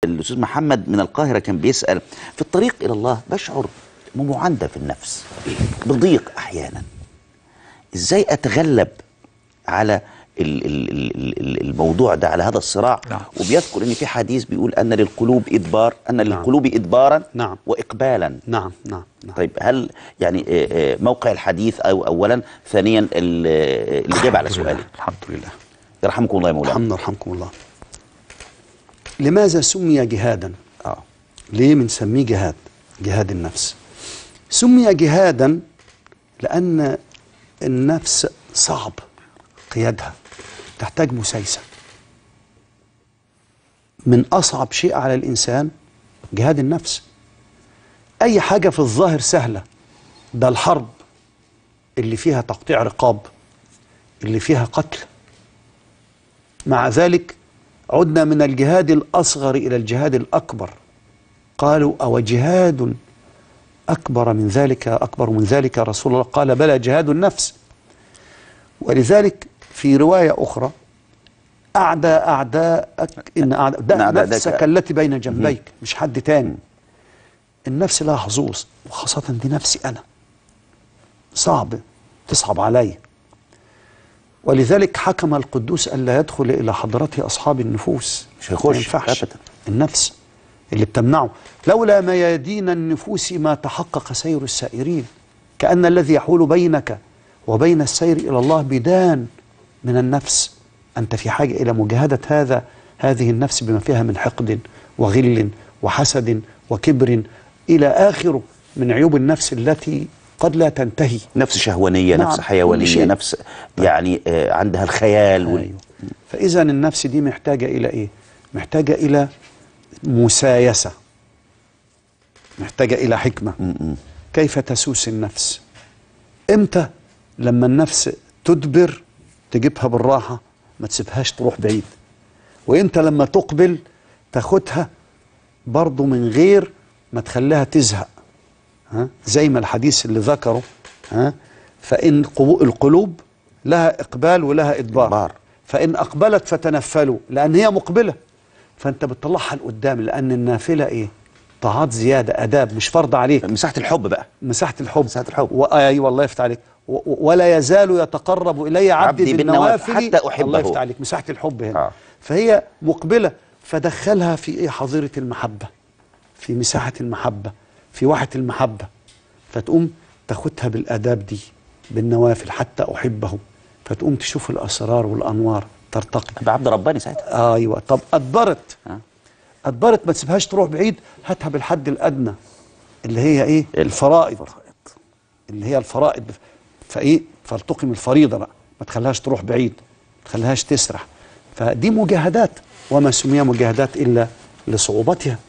الاستاذ محمد من القاهره كان بيسال في الطريق الى الله بشعر بمعانده في النفس بضيق احيانا ازاي اتغلب على ال- ال- ال- ال- الموضوع ده على هذا الصراع نعم. وبيذكر ان في حديث بيقول ان للقلوب ادبار ان نعم. للقلوب ادبارا نعم. واقبالا نعم نعم نعم طيب هل يعني آه، آه، موقع الحديث او اولا ثانيا ال- آه، الاجابه على الحمد سؤالي لله، الحمد لله يرحمكم الله يا مولانا الحمد يرحمكم الله لماذا سمي جهادا اه ليه بنسميه جهاد جهاد النفس سمي جهادا لأن النفس صعب قيادها تحتاج مسايسة من أصعب شيء على الإنسان جهاد النفس أي حاجة في الظاهر سهلة ده الحرب اللي فيها تقطيع رقاب اللي فيها قتل مع ذلك عدنا من الجهاد الأصغر إلى الجهاد الأكبر قالوا أو جهاد أكبر من ذلك أكبر من ذلك يا رسول الله قال بلى جهاد النفس ولذلك في رواية أخرى أعدى أعداءك إن أعداء إن ده أعداءك- نفسك التي بين جنبيك مش حد تاني النفس لها حظوظ وخاصة دي نفسي أنا صعب تصعب علي ولذلك حكم القدوس ألا يدخل إلى حضرته أصحاب النفوس مش هيخش ما ينفعش أبداً. النفس اللي بتمنعه لولا ميادين النفوس ما تحقق سير السائرين كأن الذي يحول بينك وبين السير إلى الله بدان من النفس أنت في حاجة إلى مجاهدة هذا هذه النفس بما فيها من حقد وغل وحسد وكبر إلى آخره من عيوب النفس التي قد لا تنتهي نفس شهوانيه نعم، نفس كل حيوانيه شيء. نفس يعني آه، عندها الخيال وال... أيوه. فإذا النفس دي محتاجة إلى إيه؟ محتاجة إلى مسايسة محتاجة إلى حكمة م-م. كيف تسوس النفس إمتى لما النفس تدبر تجيبها بالراحة ما تسيبهاش تروح بعيد وإمتى لما تقبل تاخدها برضو من غير ما تخليها تزهق ها؟ زي ما الحديث اللي ذكره ها؟ فإن قبو- القلوب لها إقبال ولها إدبار إدبار. فإن أقبلت فتنفلوا لأن هي مقبلة فأنت بتطلعها لقدام لأن النافلة إيه؟ طاعات زيادة أداب مش فرض عليك مساحه الحب بقى مساحة الحب مساحة الحب. و... أيوة الله يفتح عليك و... و- ولا يزال يتقرب إلي عبدي, عبدي بالنوافل بالنوافل حتى أحبه. الله يفتح عليك مساحة الحب هنا آه. فهي مقبلة فدخلها في إيه حظيرة المحبة في مساحة المحبة في واحة المحبة فتقوم تاخدها بالآداب دي بالنوافل حتى أحبه فتقوم تشوف الأسرار والأنوار ترتقي تبقى عبد رباني ساعتها ايوه طب ادبرت آه. ادبرت ما تسيبهاش تروح بعيد هاتها بالحد الادنى اللي هي ايه الفرائض. الفرائض اللي هي الفرائض فايه فالتقم الفريضه بقى ما تخليهاش تروح بعيد ما تخليهاش تسرح فدي مجاهدات وما سمي مجاهدات الا لصعوبتها